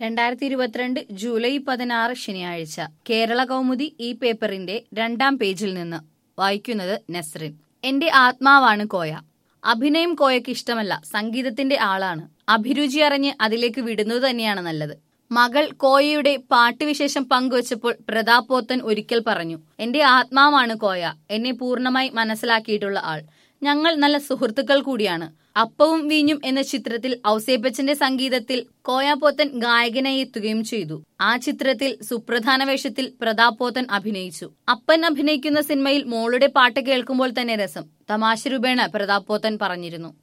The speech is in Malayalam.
രണ്ടായിരത്തി ഇരുപത്തിരണ്ട് ജൂലൈ പതിനാറ് ശനിയാഴ്ച കേരള കൗമുദി ഈ പേപ്പറിന്റെ രണ്ടാം പേജിൽ നിന്ന് വായിക്കുന്നത് നസ്രിൻ എന്റെ ആത്മാവാണ് കോയ അഭിനയം കോയക്ക് ഇഷ്ടമല്ല സംഗീതത്തിന്റെ ആളാണ് അഭിരുചി അറിഞ്ഞ് അതിലേക്ക് വിടുന്നത് തന്നെയാണ് നല്ലത് മകൾ കോയയുടെ പാട്ടുവിശേഷം പങ്കുവച്ചപ്പോൾ പ്രതാപ് പോത്തൻ ഒരിക്കൽ പറഞ്ഞു എന്റെ ആത്മാവാണ് കോയ എന്നെ പൂർണ്ണമായി മനസ്സിലാക്കിയിട്ടുള്ള ആൾ ഞങ്ങൾ നല്ല സുഹൃത്തുക്കൾ കൂടിയാണ് അപ്പവും വീഞ്ഞും എന്ന ചിത്രത്തിൽ ഔസേപ്പച്ചന്റെ സംഗീതത്തിൽ കോയാപോത്തൻ ഗായകനായി എത്തുകയും ചെയ്തു ആ ചിത്രത്തിൽ സുപ്രധാന വേഷത്തിൽ പ്രതാപ് പോത്തൻ അഭിനയിച്ചു അപ്പൻ അഭിനയിക്കുന്ന സിനിമയിൽ മോളുടെ പാട്ട് കേൾക്കുമ്പോൾ തന്നെ രസം തമാശ രൂപേണ പ്രതാപ് പോത്തൻ പറഞ്ഞിരുന്നു